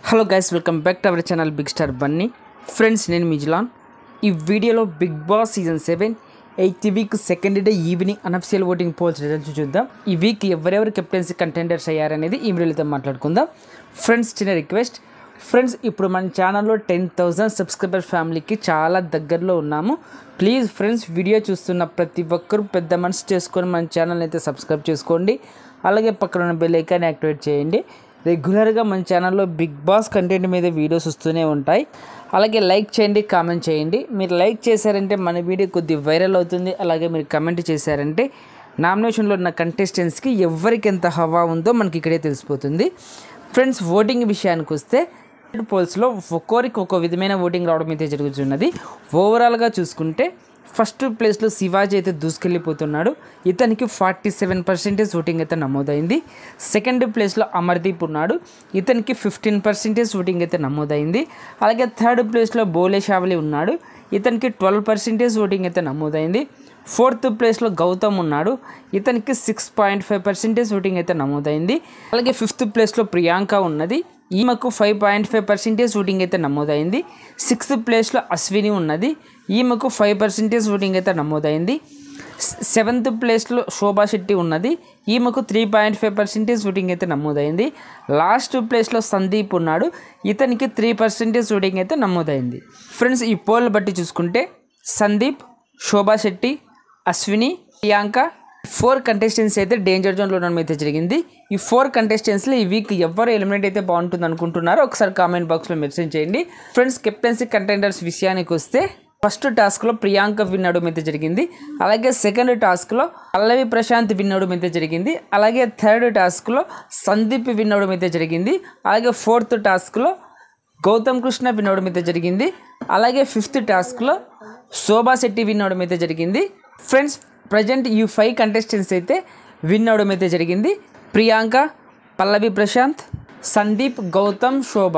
hello guys welcome back to our channel big star Bunny friends నేను మిజిలాన్ ఈ వీడియోలో big boss season seven eighth week second day evening unofficial voting polls results చూద్దాం ఈ week ఎవరెవరు captaincy contenders అయ్యారనేది ఈ వీడియోతో మాట్లాడుకుందాం ఫ్రెండ్స్ చిన్న రిక్వెస్ట్ ఫ్రెండ్స్ ఇప్పుడు మన ఛానల్లో టెన్ థౌజండ్ సబ్స్క్రైబర్ ఫ్యామిలీకి చాలా దగ్గరలో ఉన్నాము ప్లీజ్ ఫ్రెండ్స్ వీడియో చూస్తున్న ప్రతి ఒక్కరు పెద్ద మనసు చేసుకొని మన ఛానల్ అయితే సబ్స్క్రైబ్ చేసుకోండి అలాగే పక్కన ఉన్న బెల్ ఐకాన్ యాక్టివేట్ చేయండి రెగ్యులర్గా మన ఛానల్లో బిగ్ బాస్ కంటెంట్ మీద వీడియోస్ వస్తూనే ఉంటాయి అలాగే లైక్ చేయండి కామెంట్ చేయండి మీరు లైక్ చేశారంటే మన వీడియో కొద్ది వైరల్ అవుతుంది అలాగే మీరు కమెంట్ చేశారంటే నామినేషన్లో ఉన్న కంటెస్టెంట్స్కి ఎవరికి ఎంత హవా ఉందో మనకి ఇక్కడే తెలిసిపోతుంది ఫ్రెండ్స్ ఓటింగ్ విషయానికి వస్తే పోల్స్లో ఒక్కొరికి ఒక్కో విధమైన ఓటింగ్ రావడం అయితే జరుగుతున్నది ఓవరాల్గా చూసుకుంటే ఫస్ట్ ప్లేస్లో శివాజీ అయితే దూసుకెళ్ళిపోతున్నాడు ఇతనికి ఫార్టీ సెవెన్ పర్సెంటేజ్ ఓటింగ్ అయితే నమోదైంది సెకండ్ ప్లేస్లో అమర్దీప్ ఉన్నాడు ఇతనికి ఫిఫ్టీన్ పర్సెంటేజ్ ఓటింగ్ అయితే నమోదైంది అలాగే థర్డ్ ప్లేస్లో బోలే షావలి ఉన్నాడు ఇతనికి ట్వెల్వ్ పర్సెంటేజ్ ఓటింగ్ అయితే నమోదైంది ఫోర్త్ ప్లేస్లో గౌతమ్ ఉన్నాడు ఇతనికి six point five percentage voting అయితే నమోదైంది అలాగే ఫిఫ్త్ ప్లేస్లో ప్రియాంక ఉన్నది ఈమెకు five point five percentage voting అయితే నమోదైంది సిక్స్త్ ప్లేస్లో అశ్విని ఉన్నది ఈమెకు ఫైవ్ పర్సెంటేజ్ ఓటింగ్ అయితే నమోదైంది సెవెంత్ ప్లేస్లో శోభా శెట్టి ఉన్నది ఈమెకు three point five percentage voting అయితే నమోదైంది లాస్ట్ ప్లేస్లో సందీప్ ఉన్నాడు ఇతనికి త్రీ పర్సెంటేజ్ ఓటింగ్ అయితే నమోదైంది ఫ్రెండ్స్ ఈ పోల్ బట్టి చూసుకుంటే సందీప్ శోభా శెట్టి అశ్విని ప్రియాంక ఫోర్ కంటెస్టెంట్స్ అయితే డేంజర్ జోన్లో ఉండడం అయితే జరిగింది ఈ ఫోర్ కంటెస్టెంట్స్లో ఈ వీక్ ఎవరు ఎలిమినేట్ అయితే బాగుంటుంది అనుకుంటున్నారో ఒకసారి కామెంట్ బాక్స్లో మెన్షన్ చేయండి ఫ్రెండ్స్ కెప్టెన్సీ కంటెండర్స్ విషయానికి వస్తే ఫస్ట్ టాస్క్లో ప్రియాంక విన్ అవడం అయితే జరిగింది అలాగే సెకండ్ టాస్క్లో పల్లవి ప్రశాంత్ విన్ అవడం అయితే జరిగింది అలాగే థర్డ్ టాస్క్లో సందీప్ విన్ అవడం అయితే జరిగింది అలాగే ఫోర్త్ టాస్క్లో గౌతమ్ కృష్ణ విన్ అవడం అయితే జరిగింది అలాగే ఫిఫ్త్ టాస్క్లో శోభా శెట్టి విన్ అవడం అయితే జరిగింది ఫ్రెండ్స్ ప్రజెంట్ ఈ ఫైవ్ కంటెస్టెంట్స్ అయితే విన్ అవడం అయితే జరిగింది ప్రియాంక పల్లవి ప్రశాంత్ సందీప్ గౌతమ్ శోభ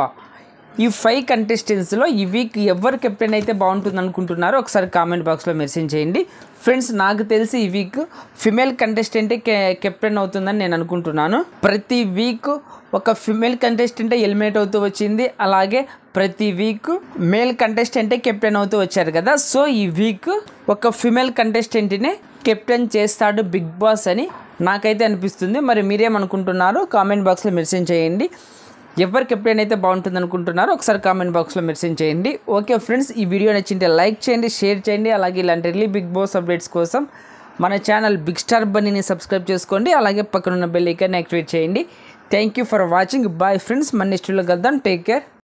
ఈ ఫైవ్ కంటెస్టెంట్స్లో ఈ వీక్ ఎవరు కెప్టెన్ అయితే బాగుంటుంది అనుకుంటున్నారో ఒకసారి కామెంట్ బాక్స్లో మెసేజ్ చేయండి ఫ్రెండ్స్ నాకు తెలిసి ఈ వీక్ ఫిమేల్ కంటెస్టెంటే కె కెప్టెన్ అవుతుందని నేను అనుకుంటున్నాను ప్రతి వీక్ ఒక ఫిమేల్ కంటెస్టెంటే ఎలిమినేట్ అవుతూ వచ్చింది అలాగే ప్రతి వీక్ మేల్ కంటెస్టెంటే కెప్టెన్ అవుతూ వచ్చారు కదా సో ఈ వీక్ ఒక ఫిమేల్ కంటెస్టెంట్నే కెప్టెన్ చేస్తాడు బిగ్ బాస్ అని నాకైతే అనిపిస్తుంది మరి మీరేమనుకుంటున్నారో కామెంట్ బాక్స్లో మెసేజ్ చేయండి ఎవరు కెప్టెన్ అయితే బాగుంటుంది అనుకుంటున్నారో ఒకసారి కామెంట్ బాక్స్లో మెసేజ్ చేయండి ఓకే ఫ్రెండ్స్ ఈ వీడియో నచ్చింటే లైక్ చేయండి షేర్ చేయండి అలాగే ఇలాంటి రిలీ బిగ్ బాస్ అప్డేట్స్ కోసం మన ఛానల్ బిగ్ స్టార్ బన్నీని సబ్స్క్రైబ్ చేసుకోండి అలాగే పక్కన ఉన్న బెల్ ఐకాన్ యాక్టివేట్ చేయండి thank you for watching bye friends మన నెక్స్ట్ వీడియోలో కలుద్దాం టేక్ కేర్